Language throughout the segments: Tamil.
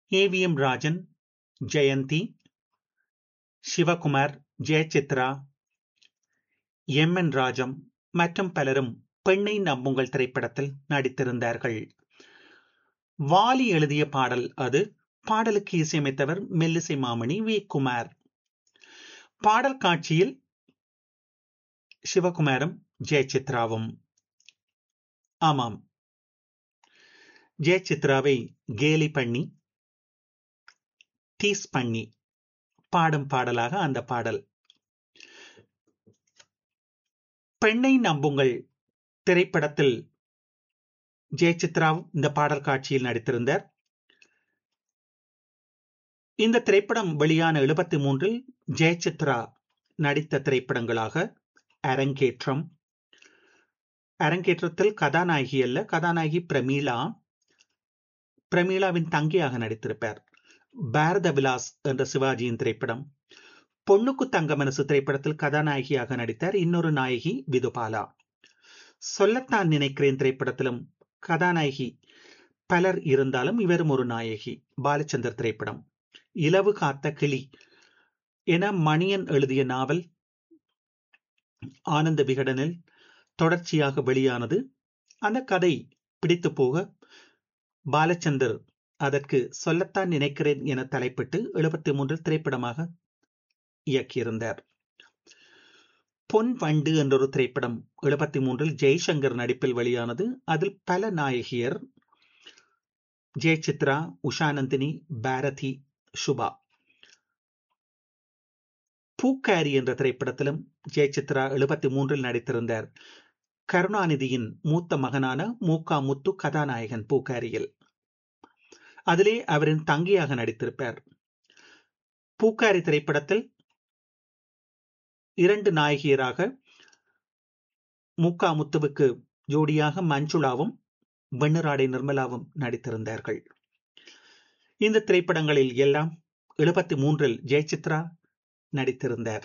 ஏ V M Rajan Jayanthi Sivakumar Jayachitra M N Rajam மற்றும் பலரும் பெண்ணை நம்புங்கள் திரைப்படத்தில் நடித்திருந்தார்கள் வாலி எழுதிய பாடல் அது பாடலுக்கு இசையமைத்தவர் மெல்லிசை மாமணி வி குமார் பாடல் காட்சியில் சிவகுமாரும் ஜெயசித்ராவும் ஆமாம் ஜெயசித்ராவை கேலி பண்ணி டீஸ் பண்ணி பாடும் பாடலாக அந்த பாடல் பெண்ணை நம்புங்கள் திரைப்படத்தில் ஜெயசித்ராவும் இந்த பாடல் காட்சியில் நடித்திருந்தார் இந்த திரைப்படம் வெளியான எழுபத்தி மூன்றில் ஜெயசித்ரா நடித்த திரைப்படங்களாக அரங்கேற்றம் அரங்கேற்றத்தில் கதாநாயகி அல்ல கதாநாயகி பிரமீளா பிரமீளாவின் தங்கியாக நடித்திருப்பார் பாரத விலாஸ் என்ற சிவாஜியின் திரைப்படம் பொண்ணுக்கு தங்க மனசு திரைப்படத்தில் கதாநாயகியாக நடித்தார் இன்னொரு நாயகி விதுபாலா சொல்லத்தான் நினைக்கிறேன் திரைப்படத்திலும் கதாநாயகி பலர் இருந்தாலும் இவரும் ஒரு நாயகி பாலச்சந்தர் திரைப்படம் இலவு காத்த கிளி என மணியன் எழுதிய நாவல் ஆனந்த விகடனில் தொடர்ச்சியாக வெளியானது அந்த கதை பிடித்து போக பாலச்சந்தர் அதற்கு சொல்லத்தான் நினைக்கிறேன் என தலைப்பிட்டு எழுபத்தி மூன்றில் திரைப்படமாக இயக்கியிருந்தார் பொன் வண்டு என்றொரு திரைப்படம் எழுபத்தி மூன்றில் ஜெய்சங்கர் நடிப்பில் வெளியானது அதில் பல நாயகியர் ஜெயசித்ரா உஷாநந்தினி பாரதி சுபா பூக்காரி என்ற திரைப்படத்திலும் ஜெயசித்ரா எழுபத்தி மூன்றில் நடித்திருந்தார் கருணாநிதியின் மூத்த மகனான மூக்கா முத்து கதாநாயகன் பூக்காரியில் அதிலே அவரின் தங்கியாக நடித்திருப்பார் பூக்காரி திரைப்படத்தில் இரண்டு நாயகியராக மூக்கா முத்துவுக்கு ஜோடியாக மஞ்சுளாவும் வெண்ணிராடை நிர்மலாவும் நடித்திருந்தார்கள் இந்த திரைப்படங்களில் எல்லாம் எழுபத்தி மூன்றில் ஜெயசித்ரா நடித்திருந்தார்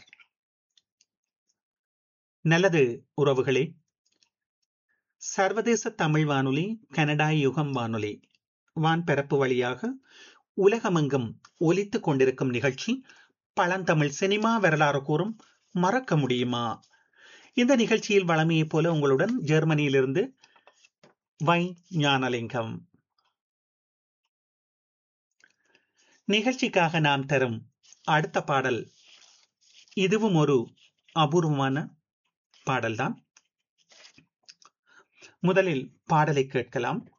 நல்லது உறவுகளே சர்வதேச தமிழ் வானொலி கனடா யுகம் வானொலி வான்பரப்பு வழியாக உலகமெங்கும் ஒலித்துக் கொண்டிருக்கும் நிகழ்ச்சி பழந்தமிழ் சினிமா வரலாறு கூறும் மறக்க முடியுமா இந்த நிகழ்ச்சியில் வளமையைப் போல உங்களுடன் ஜெர்மனியிலிருந்து வை ஞானலிங்கம் நிகழ்ச்சிக்காக நாம் தரும் அடுத்த பாடல் இதுவும் ஒரு அபூர்வமான பாடல்தான் முதலில் பாடலை கேட்கலாம்